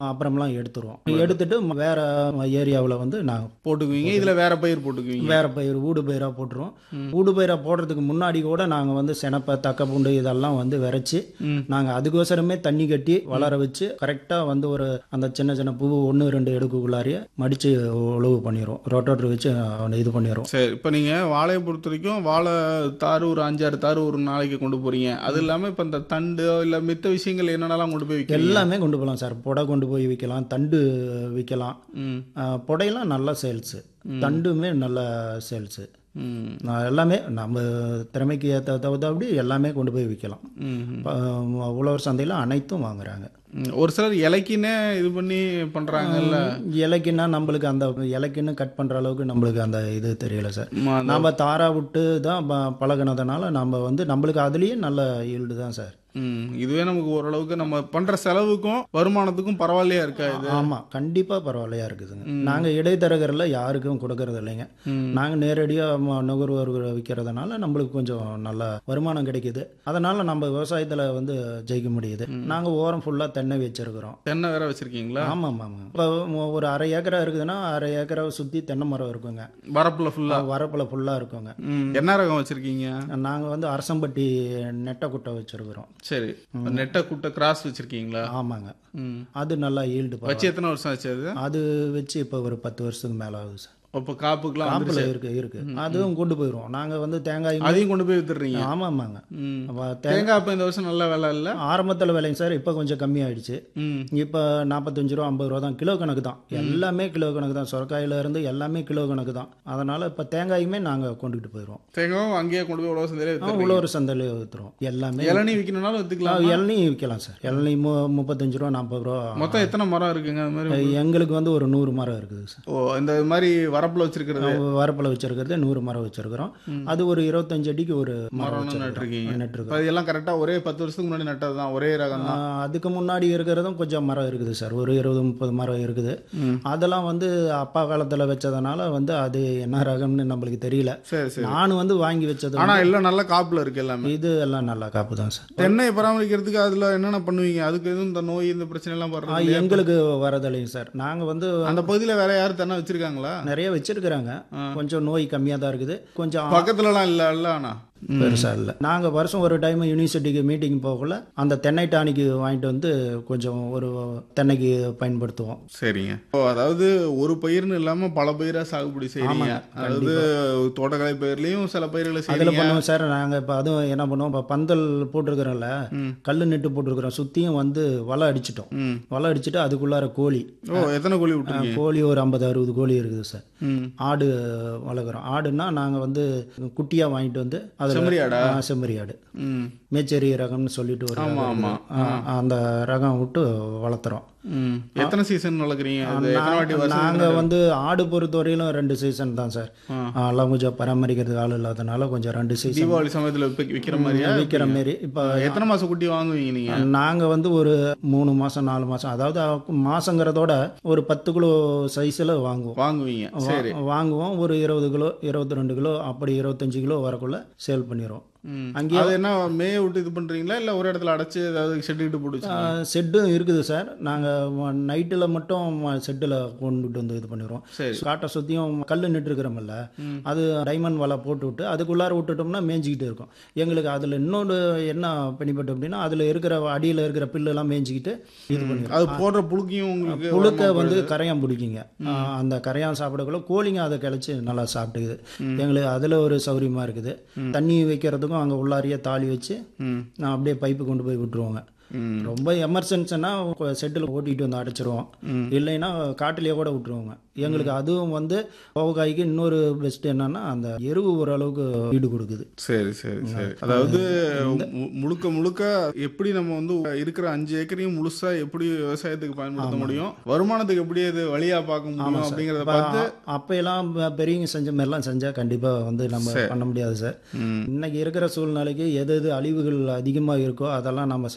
அப்புறம்லாம் எடுத்துருவோம் எடுத்துட்டு வேற ஏரியாவில் வந்து நாங்கள் போட்டுக்குவீங்க இதுல வேற பயிர் போட்டுக்குவீங்க வேற பயிர் ஊடு பயிராக போட்டுருவோம் ஊடு பயிராக போடுறதுக்கு முன்னாடி கூட நாங்கள் வந்து செனப்பை தக்க பூண்டு இதெல்லாம் வந்து விரைச்சி நாங்கள் அதுக்கோசரமே தண்ணி கட்டி வளர வச்சு கரெக்டாக வந்து ஒரு அந்த சின்ன சின்ன பூ ஒன்று ரெண்டு எடுக்குள்ளாரியே மடித்து உழவு பண்ணிடுவோம் ரொட்டோட்டர் வச்சு அவனை இது பண்ணிடுவோம் சரி இப்போ நீங்க வாழையை பொறுத்த வரைக்கும் வாழை தாறு ஒரு அஞ்சாறு தாறு ஒரு நாளைக்கு கொண்டு போறீங்க அது இல்லாம இப்ப இந்த தண்டு இல்ல மித்த விஷயங்கள் என்னென்னலாம் கொண்டு போய் விற்கிறீங்க எல்லாமே கொண்டு போகலாம் சார் புடை கொண்டு போய் விற்கலாம் தண்டு விற்கலாம் ம் ஆஹ் புடையெல்லாம் நல்ல சேல்ஸு தண்டுமே நல்ல சேல்ஸு ம் நான் எல்லாமே நம்ம திறமைக்கு ஏற்ற தகுந்தபடி எல்லாமே கொண்டு போய் விற்கலாம் ம் ப- உழவர் சந்தையில் அனைத்தும் வாங்குறாங்க ம். ஒரு சிலர் இலைக்குன்னே இது பண்ணி பண்றாங்கல்ல இலைக்குன்னா நம்மளுக்கு அந்த இலைக்குன்னு கட் பண்ணுற அளவுக்கு நம்மளுக்கு அந்த இது தெரியல சார் மா- அந்த- நம்ம தாரா விட்டு தான் ப- பழகுனதுனால நம்ம வந்து நம்மளுக்கு அதுலேயே நல்ல ஈல்டு தான் சார் ம் இதுவே நமக்கு ஓரளவுக்கு நம்ம பண்ற செலவுக்கும் வருமானத்துக்கும் பரவாயில்லையா இருக்கா இது ஆமாம் கண்டிப்பாக பரவாயில்லையா இருக்குதுங்க நாங்கள் இடைத்தரகரில் யாருக்கும் கொடுக்கறது இல்லைங்க நாங்கள் நேரடியாக நுகர்வோர்கள் விற்கிறதுனால நம்மளுக்கு கொஞ்சம் நல்ல வருமானம் கிடைக்குது அதனால் நம்ம விவசாயத்தில் வந்து ஜெயிக்க முடியுது நாங்கள் ஓரம் ஃபுல்லாக தென்னை வச்சிருக்கிறோம் தென்னை வேற வச்சிருக்கீங்களா ஆமாம் ஆமாம் இப்போ ஒரு அரை ஏக்கரா இருக்குதுன்னா அரை ஏக்கரை சுற்றி தென்னை மரம் இருக்குங்க வரப்புல ஃபுல்லா வரப்பில் ஃபுல்லாக இருக்குங்க ம் என்ன ரகம் வச்சிருக்கீங்க நாங்கள் வந்து அரசம்பட்டி நெட்டை குட்டை வச்சிருக்கிறோம் சரி நெட்டை குட்டை கிராஸ் வச்சிருக்கீங்களா ஆமாங்க ம் அது நல்லா ஈல்டு வச்சு எத்தனை வருஷம் ஆச்சு அது அது வச்சு இப்போ ஒரு பத்து வருஷத்துக்கு மேலே ஆகுது சார் இப்போ காப்புக்குலாம் காம்பில் வந்துருச்சு. இருக்கு இருக்கு அதுவும் கொண்டு போயிடுவோம் நாங்கள் வந்து தேங்காய் அதையும் கொண்டு போய் வித்துடுறீங்க ஆமாம் ஆமாங்க ம் அப்ப தே- தேங்காய் இப்போ இந்த வருஷம் நல்ல விலை இல்ல ஆரம்பத்தில் விலைங்க சார் இப்போ கொஞ்சம் கம்மியாயிடுச்சு ம் இப்போ நாற்பத்தஞ்சு ரூபா ஐம்பது ரூபா தான் கிலோ கணக்கு தான் எல்லாமே கிலோ கணக்கு தான் சொரக்காயில இருந்து எல்லாமே கிலோ கணக்கு தான் அதனால இப்போ தேங்காயுமே நாங்கள் கொண்டுகிட்டு போயிடுவோம் தேங்காயும் அங்கேயே கொண்டு போய் உழவு சந்தையில வித்துடுறீங்க உழவர் சந்தையிலே விற்றுருவோம் எல்லாமே இளநீ விற்கணும்னாலும் வித்துக்கலாம் இளநீ விற்கலாம் சார் இளநீ மு முப்பத்தஞ்சு ரூபா நாற்பது ரூபா மொத்தம் எத்தனை மரம் இருக்குங்க அது மாதிரி எங்களுக்கு வந்து ஒரு நூறு மரம் இருக்குது சார் ஓ இந்த மாதிரி வரப்புல வச்சிருக்கிறது வரப்பில் வச்சிருக்கிறது நூறு மரம் வச்சிருக்கிறோம் அது ஒரு இருபத்தஞ்சு அடிக்கு ஒரு மரம் மரம் வச்சிருக்கிறோம் நட்டுருக்கீங்க நட்டுருக்கோம் இப்போ இதெல்லாம் கரெக்டா ஒரே பத்து வருஷத்துக்கு முன்னாடி நட்டது தான் ஒரே ரகம் தான் ஆஹ் அதுக்கு முன்னாடி இருக்கிறதும் கொஞ்சம் மரம் இருக்குது சார் ஒரு இருபது முப்பது மரம் இருக்குது அதெல்லாம் வந்து அப்பா காலத்தில் வச்சதுனால வந்து அது என்ன ரகம்னு நம்மளுக்கு தெரியல சரி சரி நான் வந்து வாங்கி வச்சது ஆனா எல்லாம் நல்ல காப்புல இருக்கு எல்லாமே இது எல்லாம் நல்லா காப்பு தான் சார் தென்னையை பராமரிக்கிறதுக்கு அதுல என்னென்ன பண்ணுவீங்க அதுக்கு எதுவும் இந்த நோய் இந்த பிரச்சனை எல்லாம் ஆஹ் வர்றது எங்களுக்கு வரதில்லைங்க சார் நாங்கள் வந்து அந்த பகுதியில வேற யாரும் தென்னை வச்சிருக்காங்களா நிறைய வச்சிருக்கிறாங்க கொஞ்சம் நோய் கம்மியாக தான் இருக்குது கொஞ்சம் பக்கத்துலலாம் இல்ல இல்ல ஆனா பெருசா இல்லை நாங்கள் வருஷம் ஒரு டைம் யூனிவர்சிட்டிக்கு மீட்டிங் போகக்குள்ள அந்த தென்னை டானிக்கு வாங்கிட்டு வந்து கொஞ்சம் ஒரு தென்னைக்கு பயன்படுத்துவோம் சரிங்க ஓ அதாவது ஒரு பயிர்னு இல்லாம பல பயிரா சாகுபடி செய்றீங்க அதாவது தோட்டக்கலை பயிர்லயும் சில பயிர்களை அதில் செய்றீங்க பண்ணுவோம் சார் நாங்கள் இப்போ அதுவும் என்ன பண்ணுவோம் இப்போ பந்தல் போட்டிருக்கிறோம்ல கல் நெட்டு போட்டிருக்கிறோம் சுற்றியும் வந்து வலை அடிச்சிட்டோம் ம். வலை அடிச்சுட்டு அதுக்குள்ளார கோழி ஓ எத்தனை கோழி விட்டுருக்கீங்க கோழி ஒரு ஐம்பது அறுபது கோழி இருக்குது சார் ம் ஆடு வளர்க்குறோம் ஆடுனா நாங்கள் வந்து குட்டியாக வாங்கிட்டு வந்து அதில் செம்மறி ஆடா? செம்மறி ஆடு ம் மேச்சேரி ரகம்னு சொல்லிட்டு ஒரு ஆமா, ரகம் ஆமா. இருக்குது. ஆ, அந்த ரகம் விட்டு வளர்த்துறோம் ம் எத்தனை சீசன் வளர்க்குறீங்க அது எத்தனை வாட்டி வருஷம் நாங்கள் வந்து ஆடு பொறுத்தவரையிலும் ரெண்டு சீசன் தான் சார் எல்லாம் கொஞ்சம் பராமரிக்கிறதுக்கு ஆள் இல்லாதனால கொஞ்சம் ரெண்டு சீசன் தீபாவளி சமயத்துல விப்ப- விக்கிற மாதிரியா விற்கிற மாரி இப்போ எத்தனை மாசம் குட்டி வாங்குவீங்க நீங்க நாங்கள் வந்து ஒரு மூணு மாதம் நாலு மாதம் அதாவது மாதங்கிறதோட ஒரு பத்து கிலோ சைஸில் வாங்குவோம் வாங்குவீங்க சரி வா- வாங்குவோம் ஒரு இருபது கிலோ இருபத்தி ரெண்டு கிலோ அப்படி இருபத்தஞ்சு கிலோ வரக்குள்ள சேல் பண்ணிடுவோம் ம். அங்கேயே அது என்ன மேய விட்டு இது பண்றீங்களா இல்ல ஒரு இடத்துல அடைச்சு ஏதாவது ஷெட்டு போட்டு செட்டும் இருக்குது சார் நாங்கள் நைட்டில் மட்டும் செட்டில் கொண்டுட்டு வந்து இது பண்ணிடுவோம் சரி. காட்டை சுற்றியும் கல் நிட்டுருக்கிறோம்ல அது டைமண்ட் வலை போட்டு விட்டு அதுக்குள்ளார விட்டுட்டோம்னா மேய்ஞ்சிக்கிட்டு இருக்கும் எங்களுக்கு அதில் இன்னொன்று என்ன பெனிஃபிட் அப்படின்னா அதில் இருக்கிற அடியில் இருக்கிற பில்லெல்லாம் மேய்ஞ்சிக்கிட்டு இது பண்ணிடும் அது போடுற புழுக்கையும் உங்களுக்கு புழுக்க வந்து கரையான் பிடிக்குங்க ஆஹ் அந்த கரையான் சாப்பிடக்குள்ள கோழிங்க அதை கிளச்சி நல்லா சாப்பிட்டுக்குது எங்களுக்கு அதில் ஒரு சௌரியமாக இருக்குது தண்ணி வைக்கிறதுக்கும் அங்கே உள்ளாரியே தாலி வச்சு ம். நான் அப்படியே பைப்பு கொண்டு போய் விட்டுருவோங்க ம். ரொம்ப எமர்ஜென்சினா செட்டில் ஓட்டிகிட்டு வந்து அடைச்சிருவோம் இல்லைன்னா காட்டிலேயே கூட விட்டுருவோங்க எங்களுக்கு அதுவும் வந்து கோவக்காய்க்கு இன்னொரு பெஸ்ட் என்னன்னா அந்த எருவு ஓரளவுக்கு ஈடு கொடுக்குது சரி சரி சரி அதாவது மு- முழுக்க முழுக்க எப்படி நம்ம வந்து இருக்கிற அஞ்சு ஏக்கரையும் முழுசா எப்படி விவசாயத்துக்கு பயன்படுத்த முடியும் வருமானத்துக்கு எப்படி அது வழியா பார்க்க முடியும் அப்படிங்கறத பார்த்து அப்போயெல்லாம் பெரியவங்க செஞ்ச மாதிரிலாம் செஞ்சால் கண்டிப்பாக வந்து நம்ம பண்ண முடியாது சார் ம். இன்னைக்கு இருக்கிற சூழ்நிலைக்கு எது எது அழிவுகள் அதிகமாக இருக்கோ அதெல்லாம் நம்ம செஞ்சோம்னா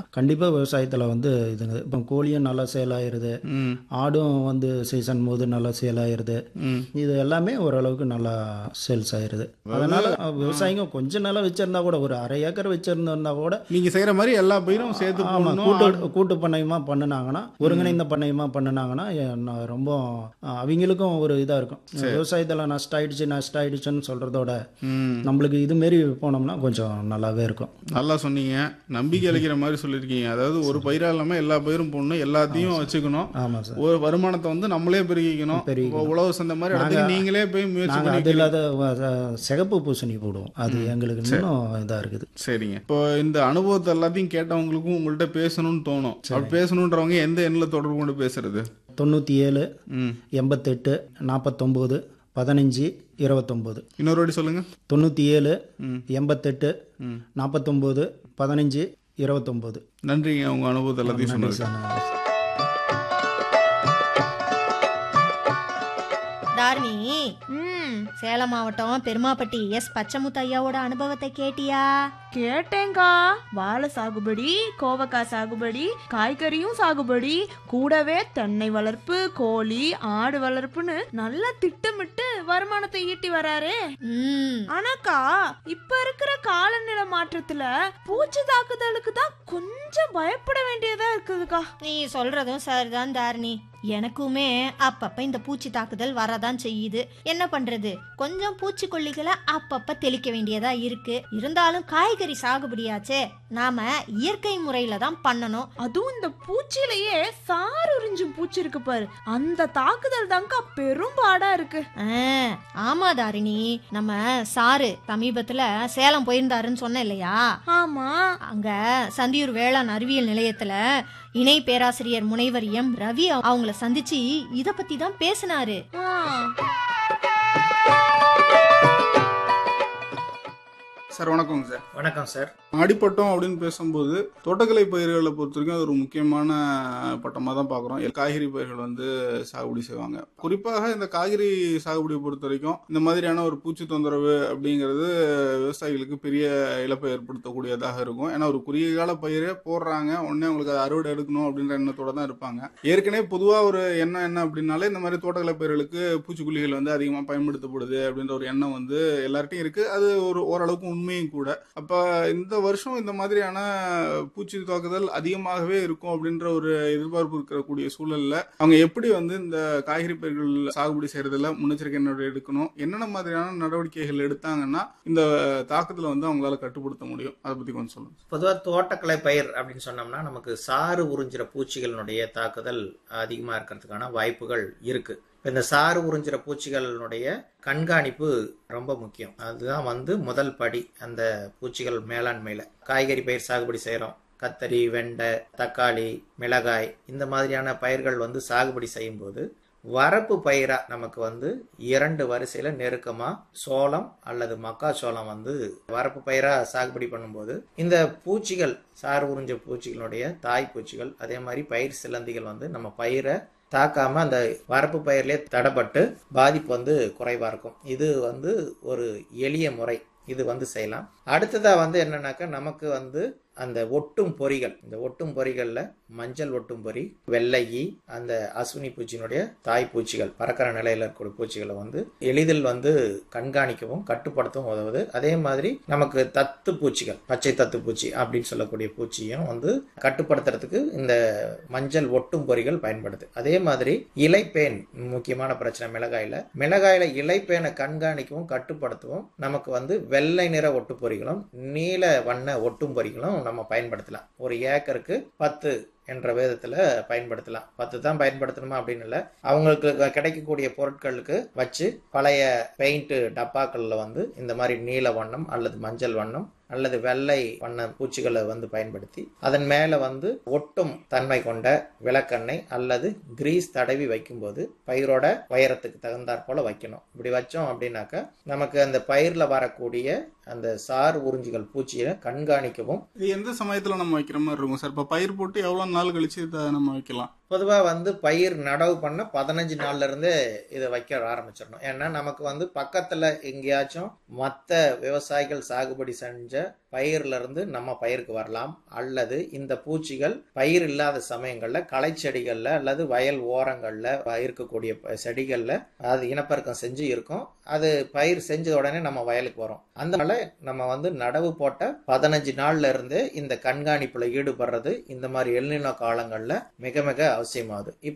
கண்டிப்பாக விவசாயத்தில் வந்து இதுங்க இப்போ கோழியும் நல்லா சேல் ஆயிருது ம் ஆடும் வந்து சீசன் போது நல்லா சேல் ஆயிருது ம் இது எல்லாமே ஓரளவுக்கு நல்லா சேல்ஸ் ஆயிருது அதனால விவசாயிங்க கொஞ்சம் நல்லா வச்சிருந்தா கூட ஒரு அரை ஏக்கர் வச்சிருந்தா கூட நீங்க செய்யற மாதிரி எல்லா பயிரும் சேர்த்து ஆமா போடணும் கூட்டு கூட்டு பண்ணையமா பண்ணுனாங்கன்னா ஒருங்கிணைந்த பண்ணையமா பண்ணுனாங்கன்னா எ- நான் ரொம்ப அஹ், அவங்களுக்கும் ஒரு இதா இருக்கும் விவசாயத்துல நஷ்டம் ஆயிடுச்சு நஷ்டம் ஆயிடுச்சுன்னு சொல்றதோட ம் நம்மளுக்கு இது மாரி போனோம்னா கொஞ்சம் நல்லாவே இருக்கும் நல்லா சொன்னீங்க நம்பிக்கை அளிக்கிற மாதிரி சொல்லியிருக்கீங்க அதாவது ஒரு பயிரா இல்லாம எல்லா பயிரும் போடணும் எல்லாத்தையும் வச்சுக்கணும் ஆமா சார் ஒரு வருமானத்தை வந்து நம்மளே பெருகிக்கணும் பெருகிக்கணும். இப்போ உழவு சந்தை மாதிரி இடத்துக்கு நீங்களே போய் முயற்சி நாங்க பண்ணி அது இல்லாத வ- அஹ், சிகப்பு பூசணி போடுவோம் அது எங்களுக்கு இன்னும் இதா இருக்குது சரிங்க இப்போ இந்த அனுபவத்தை எல்லாத்தையும் கேட்டவங்களுக்கும் உங்கள்கிட்ட பேசணும்னு தோணும் அப்படி பேசணுன்றவங்க எந்த எண்ணில் தொடர்பு கொண்டு பேசுறது தொண்ணூற்றி ஏழு ம் எண்பத்தெட்டு நாற்பத்தொம்போது பதினஞ்சு இருபத்தொம்போது இன்னொரு வாட்டி சொல்லுங்க தொண்ணூற்றி ஏழு ம். எண்பத்தெட்டு ம். நாற்பத்தொம்போது பதினஞ்சு இருபத்தொம்போது நன்றிங்க உங்க அனுபவத்தை எல்லாத்தையும் சொன்னது தாரணி ம் சேலம் மாவட்டம் பெருமாப்பட்டி எஸ் பச்சைமுத்து ஐயாவோட அனுபவத்தை கேட்டியா கேட்டேங்கா வாழை சாகுபடி கோவக்காய் சாகுபடி காய்கறியும் சாகுபடி கூடவே தென்னை வளர்ப்பு கோழி ஆடு வளர்ப்புன்னு நல்லா திட்டமிட்டு வருமானத்தை ஈட்டி வராரே ம் ஆனாக்கா இப்ப இருக்கிற காலநிலை மாற்றத்துல பூச்சி தாக்குதலுக்கு தான் கொஞ்சம் பயப்பட வேண்டியதா இருக்குதுக்கா நீ சொல்றதும் சரிதான் தாரணி எனக்குமே அப்பப்ப இந்த பூச்சி தாக்குதல் வரதான் செய்யுது என்ன பண்றது கொஞ்சம் பூச்சிக்கொல்லிகளை அப்பப்ப தெளிக்க வேண்டியதா இருக்கு இருந்தாலும் காய்கறி சாகுபடியாச்சே நாம இயற்கை முறையில தான் பண்ணணும் அதுவும் இந்த பூச்சியிலேயே சாறு உறிஞ்சும் பூச்சி இருக்கு பாரு அந்த தாக்குதல் தான்க்கா பெரும்பாடா இருக்கு ஆ, ஆமா தாரிணி நம்ம சாரு சமீபத்துல சேலம் போயிருந்தாருன்னு சொன்னேன் இல்லையா ஆமா அங்க சந்தியூர் வேளாண் அறிவியல் நிலையத்துல இணை பேராசிரியர் முனைவர் எம் ரவி அவங்கள சந்திச்சு இத பத்தி தான் பேசினாரு ஆ. சார் வணக்கங்க சார் வணக்கம் சார் அடிப்பட்டம் அப்படின்னு பேசும்போது தோட்டக்கலை பயிர்களை பொறுத்த வரைக்கும் அது ஒரு முக்கியமான பட்டமாக தான் பார்க்குறோம் காய்கறி பயிர்கள் வந்து சாகுபடி செய்வாங்க குறிப்பாக இந்த காய்கறி சாகுபடியை பொறுத்த வரைக்கும் இந்த மாதிரியான ஒரு பூச்சி தொந்தரவு அப்படிங்கிறது விவசாயிகளுக்கு பெரிய இழப்பை ஏற்படுத்தக்கூடியதாக இருக்கும் ஏன்னா ஒரு குறுகிய கால பயிரே போடுறாங்க உடனே உங்களுக்கு அதை அறுவடை எடுக்கணும் அப்படின்ற எண்ணத்தோட தான் இருப்பாங்க ஏற்கனவே பொதுவாக ஒரு எண்ணம் என்ன அப்படின்னாலே இந்த மாதிரி தோட்டக்கலை பயிர்களுக்கு பூச்சிக்கொல்லிகள் வந்து அதிகமாக பயன்படுத்தப்படுது அப்படின்ற ஒரு எண்ணம் வந்து எல்லார்ட்டையும் இருக்கு அது ஒரு ஓரளவுக்கு உண்மையும் கூட அப்போ இந்த வருஷம் இந்த மாதிரியான பூச்சி தாக்குதல் அதிகமாகவே இருக்கும் அப்படின்ற ஒரு எதிர்பார்ப்பு இருக்கக்கூடிய சூழல்ல அவங்க எப்படி வந்து இந்த காய்கறி பயிர்கள் சாகுபடி செய்யறதுல முன்னெச்சரிக்கை நடவடிக்கை எடுக்கணும் என்னென்ன மாதிரியான நடவடிக்கைகள் எடுத்தாங்கன்னா இந்த தாக்குதலை வந்து அவங்களால கட்டுப்படுத்த முடியும் அதை பத்தி கொஞ்சம் சொல்லுங்க பொதுவாக தோட்டக்கலை பயிர் அப்படின்னு சொன்னோம்னா நமக்கு சாறு உறிஞ்சிற பூச்சிகளினுடைய தாக்குதல் அதிகமாக இருக்கிறதுக்கான வாய்ப்புகள் இருக்கு இப்ப இந்த சாறு உறிஞ்சிற பூச்சிகளினுடைய கண்காணிப்பு ரொம்ப முக்கியம் அதுதான் வந்து முதல் படி அந்த பூச்சிகள் மேலாண்மையில காய்கறி பயிர் சாகுபடி செய்கிறோம் கத்தரி வெண்டை தக்காளி மிளகாய் இந்த மாதிரியான பயிர்கள் வந்து சாகுபடி செய்யும்போது வரப்பு பயிரா நமக்கு வந்து இரண்டு வரிசையில நெருக்கமா சோளம் அல்லது மக்காச்சோளம் வந்து வரப்பு பயிரா சாகுபடி பண்ணும்போது இந்த பூச்சிகள் சாறு உறிஞ்ச பூச்சிகளுடைய தாய் பூச்சிகள் அதே மாதிரி பயிர் சிலந்திகள் வந்து நம்ம பயிரை தாக்காம அந்த வரப்பு பயிர்லயே தடப்பட்டு பாதிப்பு வந்து குறைவா இருக்கும் இது வந்து ஒரு எளிய முறை இது வந்து செய்யலாம் அடுத்ததா வந்து என்னன்னாக்கா நமக்கு வந்து அந்த ஒட்டும் பொறிகள் இந்த ஒட்டும் பொறிகள்ல மஞ்சள் ஒட்டும் பொறி வெள்ளையி அந்த அஸ்வினி பூச்சியினுடைய தாய் பூச்சிகள் பறக்கிற நிலையில இருக்கக்கூடிய பூச்சிகளை வந்து எளிதில் வந்து கண்காணிக்கவும் கட்டுப்படுத்தவும் உதவுது அதே மாதிரி நமக்கு தத்து பூச்சிகள் பச்சை தத்து பூச்சி அப்படின்னு சொல்லக்கூடிய பூச்சியும் வந்து கட்டுப்படுத்துறதுக்கு இந்த மஞ்சள் ஒட்டும் பொறிகள் பயன்படுது அதே மாதிரி இலைப்பேன் முக்கியமான பிரச்சனை மிளகாயில மிளகாயில இலைப்பேனை கண்காணிக்கவும் கட்டுப்படுத்தவும் நமக்கு வந்து வெள்ளை நிற ஒட்டுப்பொறிகளும் நீல வண்ண ஒட்டும் பொறிகளும் நம்ம பயன்படுத்தலாம் ஒரு ஏக்கருக்கு பத்து என்ற வேதத்துல பயன்படுத்தலாம் பத்து தான் பயன்படுத்தணுமா அப்படின்னு இல்லை அவங்களுக்கு கிடைக்கக்கூடிய பொருட்களுக்கு வச்சு பழைய பெயிண்ட் டப்பாக்கள்ல வந்து இந்த மாதிரி நீல வண்ணம் அல்லது மஞ்சள் வண்ணம் அல்லது வெள்ளை வண்ண பூச்சிகளை வந்து பயன்படுத்தி அதன் மேல வந்து ஒட்டும் தன்மை கொண்ட விளக்கெண்ணெய் அல்லது கிரீஸ் தடவி வைக்கும்போது பயிரோட உயரத்துக்கு தகுந்தாற் போல வைக்கணும் இப்படி வச்சோம் அப்படின்னாக்கா நமக்கு அந்த பயிர்ல வரக்கூடிய அந்த சார் உறிஞ்சிகள் பூச்சியை கண்காணிக்கவும் இது எந்த சமயத்துல நம்ம வைக்கிற மாதிரி இருக்கும் சார் இப்போ பயிர் போட்டு எவ்வளவு நாள் கழிச்சு இதை நம்ம வைக்கலாம் பொதுவாக வந்து பயிர் நடவு பண்ண பதினஞ்சு நாள்ல இருந்தே இதை வைக்க ஆரம்பிச்சிடணும் ஏன்னா நமக்கு வந்து பக்கத்தில் எங்கேயாச்சும் மற்ற விவசாயிகள் சாகுபடி செஞ்ச பயிர்ல இருந்து நம்ம பயிருக்கு வரலாம் அல்லது இந்த பூச்சிகள் பயிர் இல்லாத சமயங்கள்ல களை செடிகள்ல அல்லது வயல் ஓரங்கள்ல இருக்கக்கூடிய ப- செடிகள்ல அது இனப்பெருக்கம் செஞ்சு இருக்கும் அது பயிர் செஞ்ச உடனே நம்ம வயலுக்கு வரும் அதனால நம்ம வந்து நடவு போட்ட பதினஞ்சு நாள்ல இருந்தே இந்த கண்காணிப்புல ஈடுபடுறது இந்த மாதிரி எல்நினோ காலங்கள்ல மிக மிக அவசியமாகுது